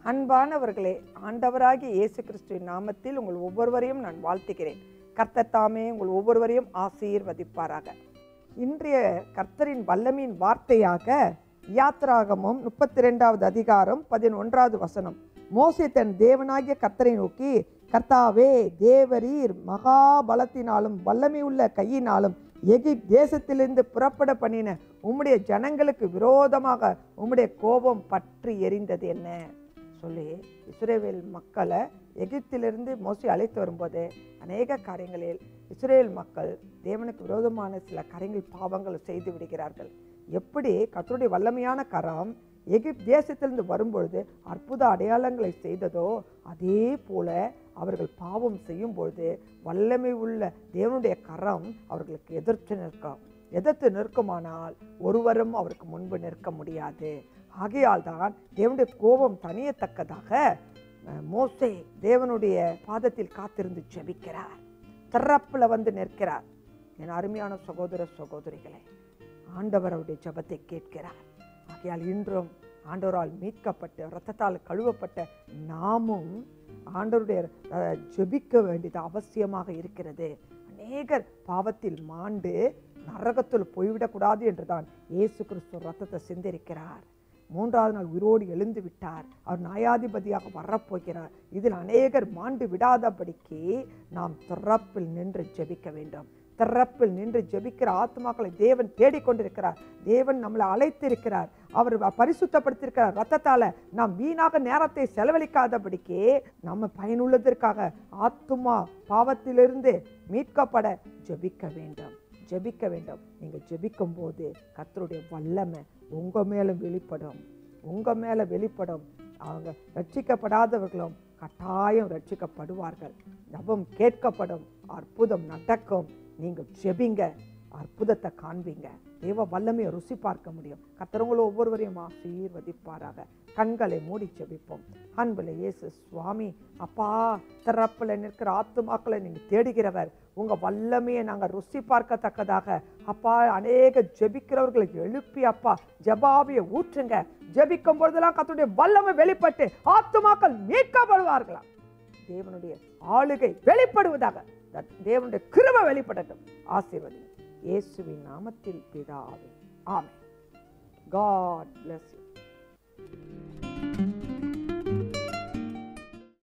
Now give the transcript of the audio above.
அன்பானவர்களே ஆண்டவராகிய இயேசு கிறிஸ்துவின் நாமத்தில் உங்கள் ஒவ்வொருவரையும் நான் வாழ்த்துகிறேன் கர்த்தர் தாமே உங்கள் ஒவ்வொருவரையும் ஆசீர்வதிப்பாராக இன்றைய கர்த்தரின் வல்லமையின் வார்த்தையாக யாத்ராகமம் முப்பத்தி ரெண்டாவது அதிகாரம் பதினொன்றாவது வசனம் மோசே தன் தேவனாகிய கர்த்தரை நோக்கி கர்த்தாவே தேவரீர் மகா பலத்தினாலும் வல்லமை உள்ள கையினாலும் எகிப்த் தேசத்திலிருந்து புறப்பட பண்ணின உம்முடைய ஜனங்களுக்கு விரோதமாக உம்முடைய கோபம் பற்றி எரிந்தது என்ன சொல்லி இஸ்ரேவேல் மக்களை எகிப்திலிருந்து மோசி அழைத்து வரும்போது அநேக காரியங்களில் இஸ்ரேல் மக்கள் தேவனுக்கு விரோதமான சில காரியங்கள் பாவங்கள் செய்து விடுகிறார்கள் எப்படி கர்த்தருடைய வல்லமையான கரம் எகிப்த் தேசத்திலிருந்து வரும்பொழுது அற்புத அடையாளங்களை செய்ததோ அதே போல அவர்கள் பாவம் செய்யும் பொழுது வல்லமை உள்ள தேவனுடைய கரம் அவர்களுக்கு எதிர்த்து நிற்கும் எதிர்த்து நிற்குமானால் ஒருவரும் அவருக்கு முன்பு நிற்க முடியாது ஆகையால் தான் தேவனுடைய கோபம் தனியத்தக்கதாக அஹ், மோசே தேவனுடைய பாதத்தில் காத்திருந்து ஜெபிக்கிறார் திறப்புல வந்து நிற்கிறார் என் அருமையான சகோதர சகோதரிகளே ஆண்டவர் அவருடைய ஜெபத்தை கேட்கிறார் ஆகையால் இன்றும் ஆண்டவரால் மீட்கப்பட்டு இரத்தத்தால் கழுவப்பட்ட நாமும் ஆண்டவருடைய அஹ், ஜெபிக்க வேண்டியது அவசியமாக இருக்கிறது அநேகர் பாவத்தில் மாண்டு நரகத்தில் போய்விடக்கூடாது என்றுதான் இயேசு கிறிஸ்து ரத்தத்தை சிந்திருக்கிறார் மூன்றாவது நாள் உயிரோடு எழுந்து விட்டார் அவர் நியாயாதிபதியாக வரப்போகிறார் இதில் அநேகர் மாண்டு விடாதபடிக்கு நாம் திறப்பில் நின்று ஜெபிக்க வேண்டும் திறப்பில் நின்று ஜெபிக்கிற ஆத்மாக்களை தேவன் தேடிக்கொண்டிருக்கிறார் தேவன் நம்மளை அழைத்திருக்கிறார் அவர் பரிசுத்தப்படுத்தியிருக்கிறார் ரத்தத்தால நாம் வீணாக நேரத்தை செலவழிக்காதபடிக்கு நம்ம பயனுள்ளதற்காக ஆத்துமா பாவத்திலிருந்து மீட்கப்பட ஜெபிக்க வேண்டும் ஜெபிக்க வேண்டும் நீங்க ஜெபிக்கும் போது கர்த்தருடைய வல்லமை உங்க மேல வெளிப்படும் உங்க மேல வெளிப்படும் அவங்க ரட்சிக்கப்படாதவர்களும் கட்டாயம் ரட்சிக்கப்படுவார்கள் ஜபம் கேட்கப்படும் அற்புதம் நடக்கும் நீங்க ஜெபிங்க அற்புதத்தை காண்பீங்க தேவ வல்லமையை ருசி பார்க்க முடியும் கத்தரவங்கள ஒவ்வொருவரையும் ஆசீர்வதிப்பாராக கண்களை மூடி ஜெபிப்போம் அன்புல இயேசு சுவாமி அப்பா திறப்புல நிற்கிற ஆத்துமாக்களை நீங்க தேடுகிறவர் உங்க வல்லமையை நாங்க ருசி பார்க்கத்தக்கதாக அப்பா அநேக ஜெபிக்கிறவர்களை எழுப்பி அப்பா ஜபாவிய ஊற்றுங்க ஜெபிக்கும் பொழுதெல்லாம் கத்துடைய வல்லமை வெளிப்பட்டு ஆத்துமாக்கள் மீட்கப்படுவார்களாம் தேவனுடைய ஆளுகை வெளிப்படுவதாக தத் தேவனுடைய கிருபை வெளிப்படட்டும் ஆசீர்வதி இயேசுவின் நாமத்தில் பிதாவே ஆமென் காட் bless you